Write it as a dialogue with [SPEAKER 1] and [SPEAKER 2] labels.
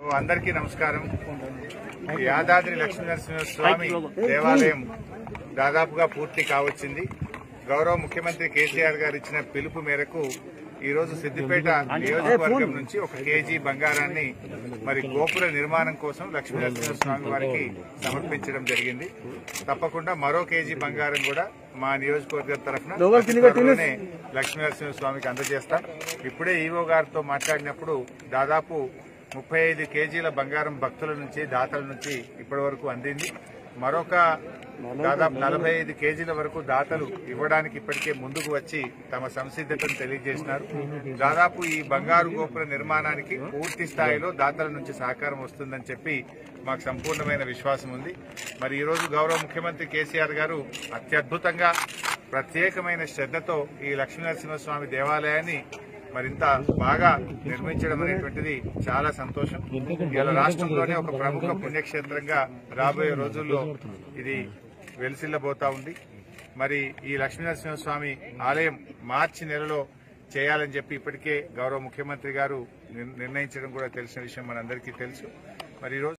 [SPEAKER 1] అందరికీ నమస్కారం యాదాద్రి లక్ష్మీనరసింహ స్వామి దేవాలయం దాదాపుగా పూర్తి కావచ్చింది గౌరవ ముఖ్యమంత్రి కేసీఆర్ గారు ఇచ్చిన పిలుపు మేరకు ఈ రోజు సిద్దిపేట నియోజకవర్గం నుంచి ఒక కేజీ బంగారాన్ని మరి గోపుర నిర్మాణం కోసం లక్ష్మీనరసింహ స్వామి వారికి సమర్పించడం జరిగింది తప్పకుండా మరో కేజీ బంగారం కూడా మా నియోజకవర్గం తరఫున త్వరలోనే లక్ష్మీనరసింహ స్వామికి అందజేస్తాం ఇప్పుడే ఈవో గారితో మాట్లాడినప్పుడు దాదాపు ముప్పై ఐదు కేజీల బంగారం భక్తుల నుంచి దాతల నుంచి ఇప్పటి వరకు అందింది మరొక దాదాపు నలభై ఐదు కేజీల వరకు దాతలు ఇవ్వడానికి ఇప్పటికే ముందుకు వచ్చి తమ సంసిద్ధతను తెలియజేసినారు దాదాపు ఈ బంగారు గోపుర నిర్మాణానికి పూర్తి స్థాయిలో దాతల నుంచి సహకారం వస్తుందని చెప్పి మాకు సంపూర్ణమైన విశ్వాసం ఉంది మరి ఈ రోజు గౌరవ ముఖ్యమంత్రి కేసీఆర్ గారు అత్యద్భుతంగా ప్రత్యేకమైన శ్రద్ధతో ఈ లక్ష్మీనరసింహస్వామి దేవాలయాన్ని మరింత బాగా నిర్మించడం అనేటువంటిది చాలా సంతోషం ఇవాళ రాష్ట్రంలోనే ఒక ప్రముఖ పుణ్యక్షేత్రంగా రాబోయే రోజుల్లో ఇది వెలిసిల్లబోతా ఉంది మరి ఈ లక్ష్మీనరసింహస్వామి ఆలయం మార్చి నెలలో చేయాలని చెప్పి ఇప్పటికే గౌరవ ముఖ్యమంత్రి గారు నిర్- నిర్ణయించడం కూడా తెలిసిన విషయం మనందరికీ తెలుసు మరి ఈ రోజు